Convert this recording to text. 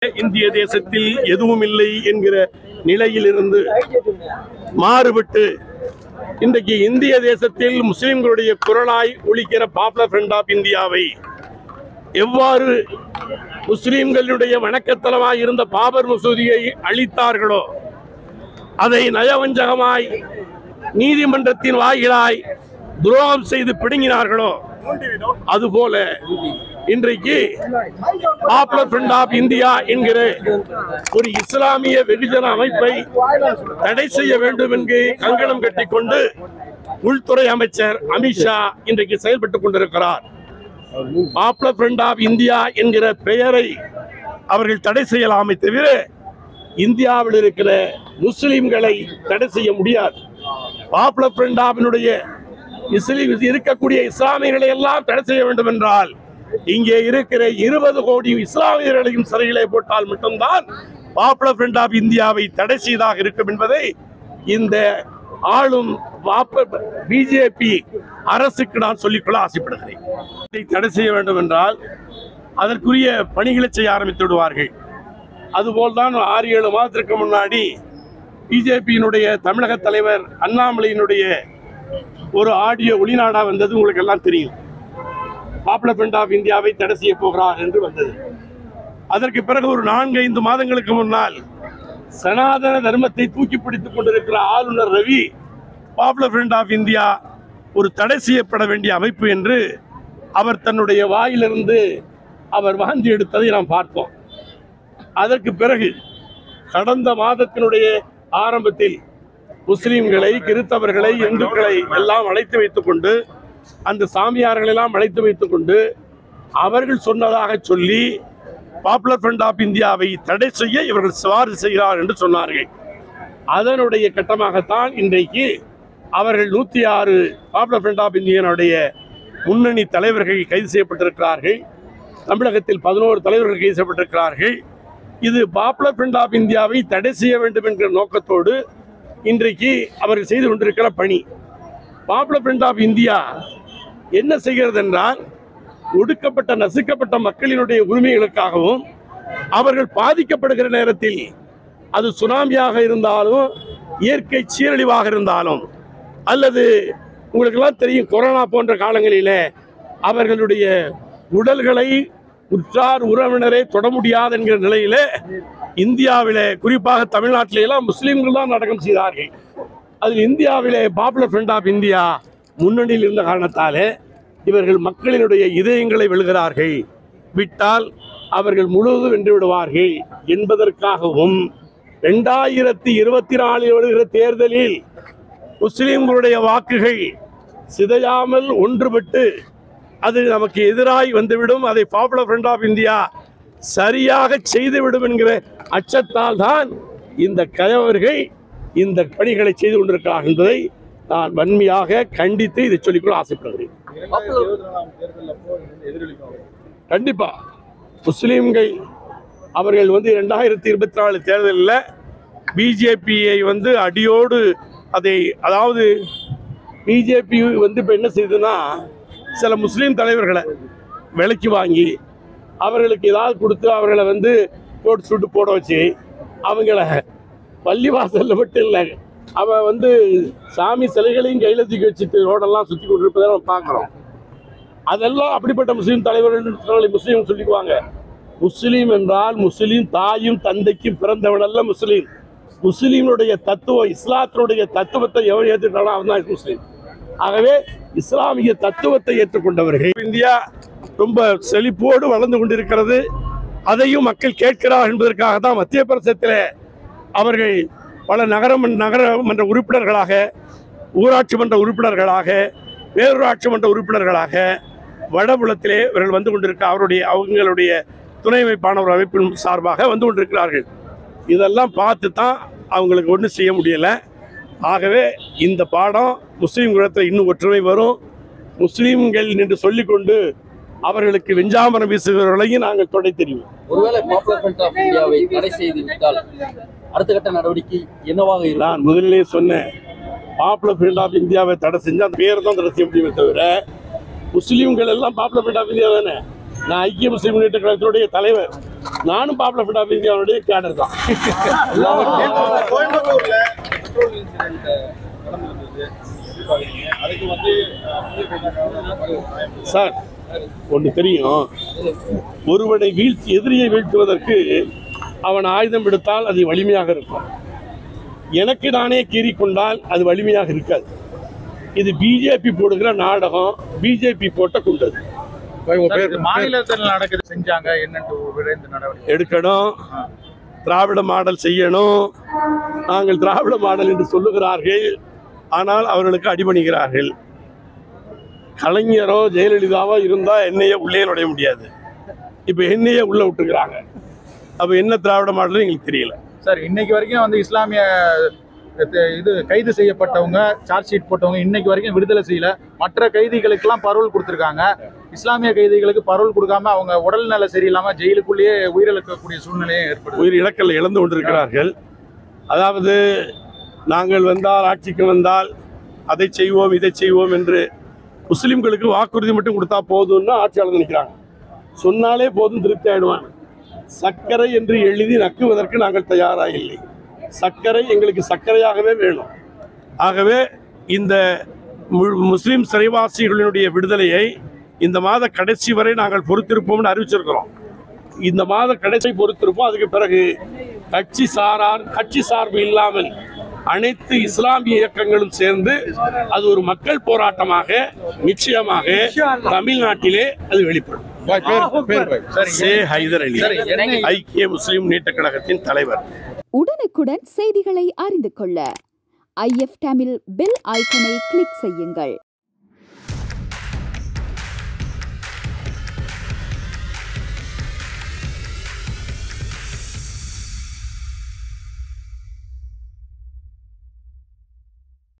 இந்திய தேசத்தில் எதுவும் இல்லை என்கிற நிலையிலிருந்து மாறுபட்டு இன்றைக்கு இந்திய தேசத்தில் முஸ்லிம்களுடைய குரலாய் ஒலிக்கிற பாப்புலர் ஃப்ரண்ட் ஆஃப் இந்தியாவை எவ்வாறு முஸ்லிம்களுடைய வணக்கத்தலமாய் இருந்த பாபர் மசூதியை அழித்தார்களோ அதை நயவஞ்சகமாய் நீதிமன்றத்தின் வாயிலாய் துரோகம் செய்து பிடுங்கினார்களோ அதுபோல இன்றைக்கு பாப்புலர் ஃப்ரண்ட் ஆஃப் இந்தியா என்கிற ஒரு இஸ்லாமிய வெகுஜன அமைப்பை தடை செய்ய வேண்டும் என்று கங்கணம் கட்டிக்கொண்டு உள்துறை அமைச்சர் அமித்ஷா இன்றைக்கு செயல்பட்டுக் கொண்டிருக்கிறார் பாப்புலர் ஃப்ரண்ட் ஆஃப் இந்தியா என்கிற பெயரை அவர்கள் தடை செய்யலாமே தவிர இந்தியாவில் இருக்கிற முஸ்லிம்களை தடை செய்ய முடியாது பாப்புலர் ஃப்ரண்ட் ஆஃபினுடைய இஸ்லீம் இருக்கக்கூடிய இஸ்லாமியர்களை எல்லாம் தடை செய்ய வேண்டும் என்றால் இங்கே இருக்கிற இருபது கோடி இஸ்லாமியர்களையும் சிறையிலே போட்டால் மட்டும்தான் பாப்புலர் ஃப்ரண்ட் ஆஃப் இந்தியாவை தடை செய்தாக இருக்கும் என்பதை இந்த ஆளும் பிஜேபி அரசுக்கு நான் சொல்லிக்கொள்ள ஆசைப்படுகிறேன் இதை தடை செய்ய வேண்டும் என்றால் அதற்குரிய பணிகளை செய்ய ஆரம்பித்து விடுவார்கள் அதுபோல் தான் ஆறு ஏழு மாதத்திற்கு முன்னாடி பிஜேபியினுடைய தமிழக தலைவர் அண்ணாமலையினுடைய ஒரு ஆடியோ ஒளிநாடா வந்தது உங்களுக்கு எல்லாம் தெரியும் பாப்புலர் ஃப்ரண்ட் ஆஃப் இந்தியாவை தடை செய்ய போகிறார் என்று வந்தது அதற்கு பிறகு ஒரு நான்கு ஐந்து மாதங்களுக்கு முன்னால் சனாதன தர்மத்தை தூக்கி பிடித்துக் கொண்டிருக்கிற ஆளுநர் Ravi popular front of India ஒரு தடை செய்யப்பட வேண்டிய அமைப்பு என்று அவர் தன்னுடைய வாயிலிருந்து அவர் வாந்தி எடுத்ததை நாம் பார்த்தோம் அதற்கு பிறகு கடந்த மாதத்தினுடைய ஆரம்பத்தில் முஸ்லிம்களை கிறித்தவர்களை இந்துக்களை எல்லாம் அழைத்து வைத்துக் கொண்டு அந்த சாமியார்களை எல்லாம் அழைத்து வைத்துக் கொண்டு அவர்கள் சொன்னதாக சொல்லி பாப்புலர் ஃப்ரண்ட் ஆஃப் இந்தியாவை தடை செய்ய இவர்கள் சிபாரிசு செய்கிறார் என்று சொன்னார்கள் அதனுடைய கட்டமாகத்தான் இன்றைக்கு அவர்கள் நூற்றி ஆறு பாப்புலர் ஃப்ரண்ட் ஆஃப் இந்தியனுடைய முன்னணி தலைவர்கள் கைது செய்யப்பட்டிருக்கிறார்கள் தமிழகத்தில் பதினோரு தலைவர்கள் கைது செய்யப்பட்டிருக்கிறார்கள் இது பாப்புலர் ஃப்ரண்ட் ஆஃப் இந்தியாவை தடை செய்ய வேண்டும் என்கிற நோக்கத்தோடு இன்றைக்கு அவர்கள் செய்து கொண்டிருக்கிற பணி பாப்புலர் ஃப்ரண்ட் ஆஃப் இந்தியா என்ன செய்கிறது என்றால் ஒடுக்கப்பட்ட நசுக்கப்பட்ட மக்களினுடைய உரிமைகளுக்காகவும் அவர்கள் பாதிக்கப்படுகிற நேரத்தில் அது சுனாமியாக இருந்தாலும் இயற்கை சீரழிவாக இருந்தாலும் அல்லது உங்களுக்கெல்லாம் தெரியும் கொரோனா போன்ற காலங்களிலே அவர்களுடைய உடல்களை உற்றார் உறவினரை தொட முடியாது என்கிற நிலையிலே இந்தியாவிலே குறிப்பாக தமிழ்நாட்டிலே எல்லாம் முஸ்லீம்கள் தான் அடக்கம் செய்தார்கள் அதில் இந்தியாவிலே பாப்புலர் ஃப்ரண்ட் ஆஃப் இந்தியா முன்னணியில் இருந்த காரணத்தாலே இவர்கள் மக்களினுடைய இதயங்களை வெல்கிறார்கள் விட்டால் அவர்கள் முழுவதும் வென்று விடுவார்கள் என்பதற்காகவும் ரெண்டாயிரத்தி இருபத்தி நாலில் வருகிற தேர்தலில் முஸ்லிம்களுடைய வாக்குகள் சிதையாமல் ஒன்றுபட்டு அது நமக்கு எதிராய் வந்துவிடும் அதை பாப்புலர் ஃப்ரண்ட் ஆஃப் இந்தியா சரியாக செய்துவிடும் என்கிற அச்சத்தால் தான் இந்த கயவர்கள் இந்த பணிகளை செய்து கொண்டிருக்கிறார்கள் என்பதை நான் வன்மையாக கண்டித்து இதை சொல்லிக்கொள்ள ஆசைப்படுகிறேன் கண்டிப்பா முஸ்லீம்கள் அவர்கள் வந்து ரெண்டாயிரத்தி இருபத்தி நாலு தேர்தலில் பிஜேபியை வந்து அடியோடு அதை அதாவது பிஜேபி வந்து இப்போ என்ன செய்யுதுன்னா சில முஸ்லீம் தலைவர்களை விலைக்கு வாங்கி அவர்களுக்கு ஏதாவது கொடுத்து அவர்களை வந்து போட்டு சுட்டு போட வச்சு அவங்கள பள்ளிவாசலில் மட்டும் இல்லை அவன் வந்து சாமி சிலைகளையும் கையில் தூக்கி வச்சுட்டு ரோடெல்லாம் சுற்றி கொண்டு இருப்பதை நம்ம பார்க்குறோம் அதெல்லாம் அப்படிப்பட்ட முஸ்லீம் தலைவர்கள் முஸ்லீம் சொல்லிக்குவாங்க முஸ்லீம் என்றால் முஸ்லீம் தாயும் தந்தைக்கும் பிறந்தவன் அல்ல முஸ்லீம் முஸ்லீமுடைய தத்துவம் இஸ்லாத்தினுடைய தத்துவத்தை எவன் ஏற்றுக்கிறானோ அவன் தான் முஸ்லீம் ஆகவே இஸ்லாமிய தத்துவத்தை ஏற்றுக்கொண்டவர்கள் இந்தியா ரொம்ப செழிப்போடு வளர்ந்து கொண்டிருக்கிறது அதையும் மக்கள் கேட்கிறார் என்பதற்காக தான் மத்திய பிரதேசத்தில் அவர்கள் பல நகரம் நகரமன்ற உறுப்பினர்களாக ஊராட்சி மன்ற உறுப்பினர்களாக பேரூராட்சி மன்ற உறுப்பினர்களாக வடபுலத்திலே இவர்கள் வந்து கொண்டிருக்க அவருடைய அவங்களுடைய துணை அமைப்பானவர் அமைப்பின் சார்பாக வந்து கொண்டிருக்கிறார்கள் இதெல்லாம் பார்த்து தான் அவங்களுக்கு ஒன்றும் செய்ய முடியலை ஆகவே இந்த பாடம் முஸ்லீம் குலத்தில் இன்னும் ஒற்றுமை வரும் முஸ்லீம்கள் என்று சொல்லிக்கொண்டு அவர்களுக்கு வெஞ்சாமரம் வீசுகிறவர்களையும் நாங்கள் தொடை தெரியும் ஒருவேளை பாப்புலர் ஃப்ரண்ட் ஆஃப் இந்தியாவை தடை செய்து விட்டால் அடுத்த கட்ட நடவடிக்கை என்னவாக இருக்கும் நான் முதலிலே சொன்னேன் பாப்புலர் ஃப்ரண்ட் ஆஃப் இந்தியாவை தடை செஞ்சு அந்த பேர் தான் தடை செய்ய முடியுமே தவிர முஸ்லீம்கள் எல்லாம் பாப்புலர் ஃப்ரண்ட் ஆஃப் இந்தியா தானே நான் ஐக்கிய முஸ்லீம் முன்னேற்ற கழகத்தினுடைய தலைவர் நானும் பாப்புலர் ஃப்ரண்ட் ஆஃப் இந்தியாவுடைய கேடர் தான் கோயம்புத்தூர்ல பெட்ரோல் இன்சிடென்ட் நடந்திருந்தது எப்படி பாக்குறீங்க அதுக்கு வந்து அஹ், சார் ஒன்று தெரியும் ஒருவனை வீழ்த்தி எதிரியை வீழ்த்துவதற்கு அவன் ஆயுதம் எடுத்தால் அது வலிமையாக இருக்கும் எனக்கு நானே கீறிக்கொண்டால் அது வலிமையாக இருக்காது இது பிஜேபி போடுகிற நாடகம் பிஜேபி போட்ட குண்டது மாநிலத்தில் நடக்குது செஞ்சாங்க என்னன்ட்டு விரைந்து நடவடிக்கை எடுக்கணும் திராவிட மாடல் செய்யணும் நாங்கள் திராவிட மாடல் என்று சொல்லுகிறார்கள் ஆனால் அவர்களுக்கு அடிபணிகிறார்கள் கலைஞரோ ஜெயலலிதாவோ இருந்தா என்னையே உள்ளே நுழைய முடியாது இப்போ என்னையே உள்ள விட்டுக்கிறாங்க அப்ப என்ன திராவிட மாடல் எங்களுக்கு தெரியல சார் இன்னைக்கு வரைக்கும் வந்து இஸ்லாமிய இது- இது கைது செய்யப்பட்டவங்க சார்ஜ் ஷீட் போட்டவங்க இன்னைக்கு வரைக்கும் விடுதலை செய்யல மற்ற கைதிகளுக்கெல்லாம் பரோல் கொடுத்துருக்காங்க இஸ்லாமிய கைதிகளுக்கு பரோல் கொடுக்காம அவங்க உடல்நல சரியில்லாம ஜெயிலுக்குள்ளேயே உயிரிழக்கக்கூடிய சூழ்நிலையே ஏற்படுது உயிர் இலக்கல் இழந்து கொண்டிருக்கிறார்கள் அதாவது நாங்கள் வந்தால் ஆட்சிக்கு வந்தால் அதை செய்வோம் இதை செய்வோம் என்று முஸ்லிம்களுக்கு வாக்குறுதி மட்டும் கொடுத்தா போதும்னு ஆட்சியாளர் நினைக்கிறாங்க சொன்னாலே போதும் திருப்தி ஆயிடுவாங்க சர்க்கரை என்று எழுதி நக்குவதற்கு நாங்கள் தயாராக இல்லை சர்க்கரை எங்களுக்கு சர்க்கரையாகவே வேணும் ஆகவே இந்த மு- முஸ்லிம் சிறைவாசிகளினுடைய விடுதலையை இந்த மாத கடைசி வரை நாங்கள் பொறுத்திருப்போம்னு அறிவிச்சிருக்கிறோம் இந்த மாத கடைசி பொறுத்திருப்போம் அதுக்கு பிறகு கட்சி சாரார் கட்சி சார்பு இல்லாமல் அனைத்து இஸ்லாமிய இயக்கங்களும் சேர்ந்து அது ஒரு மக்கள் போராட்டமாக நிச்சயமாக தமிழ்நாட்டிலே அது வெளிப்படும் சரி சே ஹைதர் அலி சரி, என்ன- ஐக்கிய முஸ்லிம் முன்னேற்ற கழகத்தின் தலைவர் உடனுக்குடன் செய்திகளை அறிந்து கொள்ள ஐஎஃப் தமிழ் பெல் ஐக்கனை கிளிக் செய்யுங்கள்